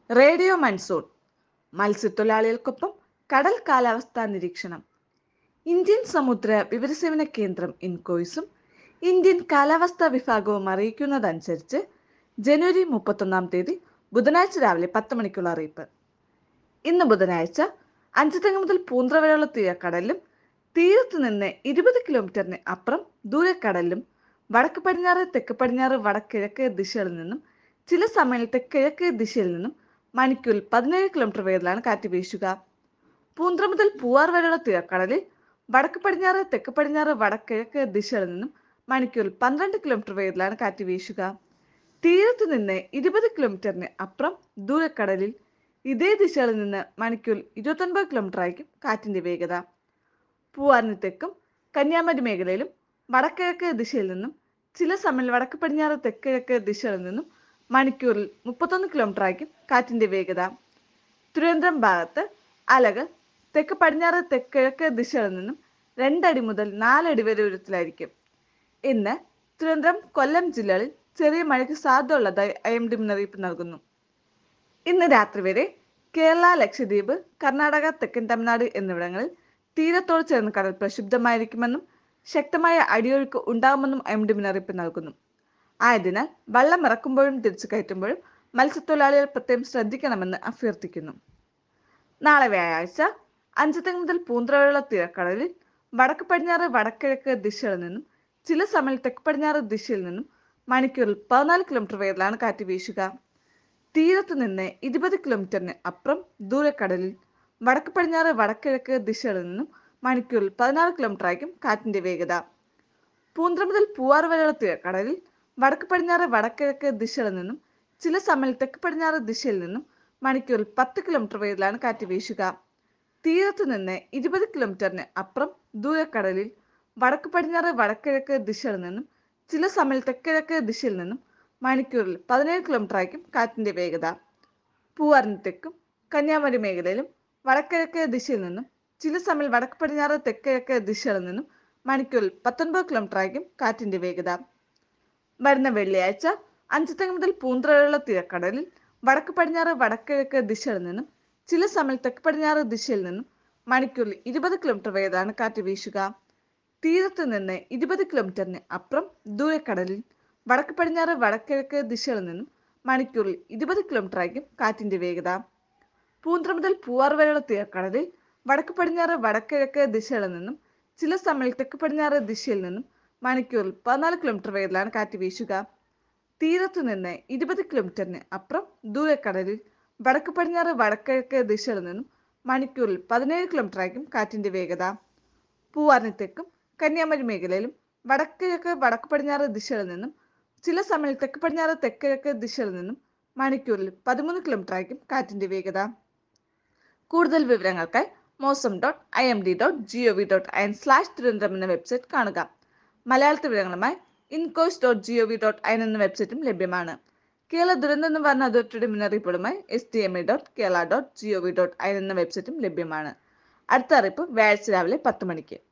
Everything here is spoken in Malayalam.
റേഡിയോ മൺസൂൺ മത്സ്യത്തൊഴിലാളികൾക്കൊപ്പം കടൽ കാലാവസ്ഥാ നിരീക്ഷണം ഇന്ത്യൻ സമുദ്ര വിവരസേവന കേന്ദ്രം ഇൻകോയ്സും ഇന്ത്യൻ കാലാവസ്ഥാ വിഭാഗവും അറിയിക്കുന്നതനുസരിച്ച് ജനുവരി മുപ്പത്തൊന്നാം തീയതി ബുധനാഴ്ച രാവിലെ പത്ത് മണിക്കുള്ള അറിയിപ്പ് ഇന്ന് ബുധനാഴ്ച അഞ്ചുതെങ്ങ് മുതൽ പൂന്ത്ര വരെയുള്ള തീരക്കടലിലും തീരത്ത് നിന്ന് ഇരുപത് കിലോമീറ്ററിന് അപ്പുറം ദൂരക്കടലിലും വടക്ക് പടിഞ്ഞാറ് തെക്ക് പടിഞ്ഞാറ് വടക്കിഴക്ക് ദിശകളിൽ നിന്നും ചില സമയത്ത് കിഴക്ക് ദിശയിൽ നിന്നും മണിക്കൂറിൽ പതിനേഴ് കിലോമീറ്റർ വേഗത്തിലാണ് കാറ്റ് വീശുക പൂന്ത്ര മുതൽ പൂവാർ വരെയുള്ള തീരക്കടലിൽ വടക്ക് പടിഞ്ഞാറ് തെക്ക് പടിഞ്ഞാറ് വടക്കിഴക്ക് ദിശകളിൽ നിന്നും മണിക്കൂറിൽ പന്ത്രണ്ട് കിലോമീറ്റർ വേഗത്തിലാണ് കാറ്റ് വീശുക തീരത്ത് നിന്ന് ഇരുപത് കിലോമീറ്ററിന് അപ്പുറം ദൂരക്കടലിൽ ഇതേ ദിശകളിൽ നിന്ന് മണിക്കൂറിൽ ഇരുപത്തൊൻപത് കിലോമീറ്റർ ആയിരിക്കും കാറ്റിന്റെ വേഗത പൂവാറിന് തെക്കും കന്യാകുമാരി മേഖലയിലും വടക്കിഴക്ക് ദിശയിൽ നിന്നും ചില സമയം വടക്ക് പടിഞ്ഞാറ് തെക്കിഴക്ക് ദിശകളിൽ നിന്നും മണിക്കൂറിൽ മുപ്പത്തൊന്ന് കിലോമീറ്റർ ആയിരിക്കും കാറ്റിന്റെ വേഗത തിരുവനന്തപുരം ഭാഗത്ത് അലകൾ തെക്ക് പടിഞ്ഞാറ് തെക്കിഴക്ക് ദിശകളിൽ നിന്നും രണ്ടടി മുതൽ നാലടി വരെ ഉയരത്തിലായിരിക്കും ഇന്ന് തിരുവനന്തപുരം കൊല്ലം ജില്ലകളിൽ ചെറിയ മഴയ്ക്ക് സാധ്യത ഉള്ളതായി ഐ എം ഡി മുന്നറിയിപ്പ് നൽകുന്നു ഇന്ന് രാത്രി വരെ കേരള ലക്ഷദ്വീപ് കർണാടക തെക്കൻ തമിഴ്നാട് എന്നിവിടങ്ങളിൽ തീരത്തോട് ചേർന്ന് കടൽ പ്രക്ഷുബ്ധമായിരിക്കുമെന്നും ശക്തമായ അടിയൊഴുക്ക് ഉണ്ടാകുമെന്നും എം ഡി മുന്നറിയിപ്പ് നൽകുന്നു ആയതിനാൽ വള്ളം ഇറക്കുമ്പോഴും തിരിച്ചു കയറ്റുമ്പോഴും മത്സ്യത്തൊഴിലാളികൾ പ്രത്യേകം ശ്രദ്ധിക്കണമെന്ന് അഭ്യർത്ഥിക്കുന്നു നാളെ വ്യാഴാഴ്ച അഞ്ചുതെങ്ങ് മുതൽ പൂന്തറയുള്ള തീരക്കടലിൽ വടക്ക് പടിഞ്ഞാറ് വടക്കിഴക്ക് ദിശയിൽ നിന്നും ചില സമയം തെക്ക് പടിഞ്ഞാറ് ദിശയിൽ നിന്നും മണിക്കൂറിൽ പതിനാല് കിലോമീറ്റർ വേഗത്തിലാണ് കാറ്റ് വീശുക തീരത്ത് നിന്ന് ഇരുപത് കിലോമീറ്ററിന് അപ്പുറം ദൂരക്കടലിൽ വടക്ക് പടിഞ്ഞാറ് വടക്കിഴക്ക് ദിശകളിൽ നിന്നും മണിക്കൂറിൽ പതിനാറ് കിലോമീറ്റർ ആയിരിക്കും കാറ്റിന്റെ വേഗത പൂന്തറ മുതൽ പൂവാർ വരെയുള്ള തീരക്കടലിൽ വടക്ക് പടിഞ്ഞാറ് വടക്കിഴക്ക് ദിശകളിൽ നിന്നും ചില സമയം തെക്ക് പടിഞ്ഞാറ് ദിശയിൽ നിന്നും മണിക്കൂറിൽ പത്ത് കിലോമീറ്റർ വേഗത്തിലാണ് കാറ്റ് വീശുക തീരത്ത് നിന്ന് ഇരുപത് കിലോമീറ്ററിന് അപ്പുറം ദൂരക്കടലിൽ വടക്ക് പടിഞ്ഞാറ് വടക്കിഴക്ക് ദിശയിൽ നിന്നും ചില സമയം തെക്കിഴക്ക് ദിശയിൽ നിന്നും മണിക്കൂറിൽ പതിനേഴ് കിലോമീറ്റർ ആയിരിക്കും കാറ്റിന്റെ വേഗത പൂവാറിന് തെക്കും കന്യാകുമാരി മേഖലയിലും വടക്കിഴക്ക് ദിശയിൽ നിന്നും ചില സമയം വടക്ക് പടിഞ്ഞാറ് തെക്കിഴക്ക് ദിശകളിൽ നിന്നും മണിക്കൂറിൽ പത്തൊൻപത് കിലോമീറ്റർ ആയിരിക്കും കാറ്റിന്റെ വേഗത വരുന്ന വെള്ളിയാഴ്ച അഞ്ചുതെങ്ങ് മുതൽ പൂന്തറയുള്ള തീരക്കടലിൽ വടക്ക് പടിഞ്ഞാറ് വടക്കിഴക്ക് ദിശകളിൽ നിന്നും ചില സമയം തെക്ക് പടിഞ്ഞാറ് ദിശയിൽ നിന്നും മണിക്കൂറിൽ ഇരുപത് കിലോമീറ്റർ വേഗതയാണ് കാറ്റ് വീശുക തീരത്ത് നിന്ന് ഇരുപത് കിലോമീറ്ററിന് അപ്പുറം ദൂരക്കടലിൽ വടക്ക് പടിഞ്ഞാറ് വടക്കിഴക്ക് ദിശകളിൽ നിന്നും മണിക്കൂറിൽ ഇരുപത് കിലോമീറ്റർ ആയിരിക്കും കാറ്റിന്റെ വേഗത പൂന്തറ മുതൽ പൂവാർ വരെയുള്ള തീരക്കടലിൽ വടക്ക് പടിഞ്ഞാറ് വടക്കിഴക്ക് ദിശകളിൽ നിന്നും ചില സമയം തെക്ക് പടിഞ്ഞാറ് ദിശയിൽ നിന്നും മണിക്കൂറിൽ പതിനാല് കിലോമീറ്റർ വേഗത്തിലാണ് കാറ്റ് വീശുക തീരത്ത് നിന്ന് ഇരുപത് കിലോമീറ്ററിന് അപ്പുറം ദൂരക്കടലിൽ വടക്ക് പടിഞ്ഞാറ് വടക്കിഴക്ക് ദിശകളിൽ നിന്നും മണിക്കൂറിൽ പതിനേഴ് കിലോമീറ്റർ ആയിരിക്കും കാറ്റിന്റെ വേഗത പൂവാറിന് തെക്കും കന്യാകുമാരി മേഖലയിലും വടക്കിഴക്ക് വടക്ക് പടിഞ്ഞാറ് ദിശകളിൽ നിന്നും ചില സമയം തെക്ക് പടിഞ്ഞാറ് തെക്കിഴക്ക് ദിശകളിൽ നിന്നും മണിക്കൂറിൽ പതിമൂന്ന് കിലോമീറ്റർ ആയിരിക്കും കാറ്റിന്റെ വേഗത കൂടുതൽ വിവരങ്ങൾക്കായി Mausam dot I M D dot G O V dot I N slash Thiruvananthapuram എന്ന വെബ്സൈറ്റ് കാണുക മലയാളത്തിൽ വിവരങ്ങളുമായി INCOIS dot G O V dot I N എന്ന വെബ്സൈറ്റും ലഭ്യമാണ് കേരള ദുരന്ത നിവാരണ അതോറിറ്റിയുടെ മുന്നറിയിപ്പുകളുമായി S T M E dot Kerala dot G O V dot I N എന്ന വെബ്സൈറ്റും ലഭ്യമാണ് അടുത്ത അറിയിപ്പ് വ്യാഴാഴ്ച രാവിലെ പത്ത് മണിക്ക്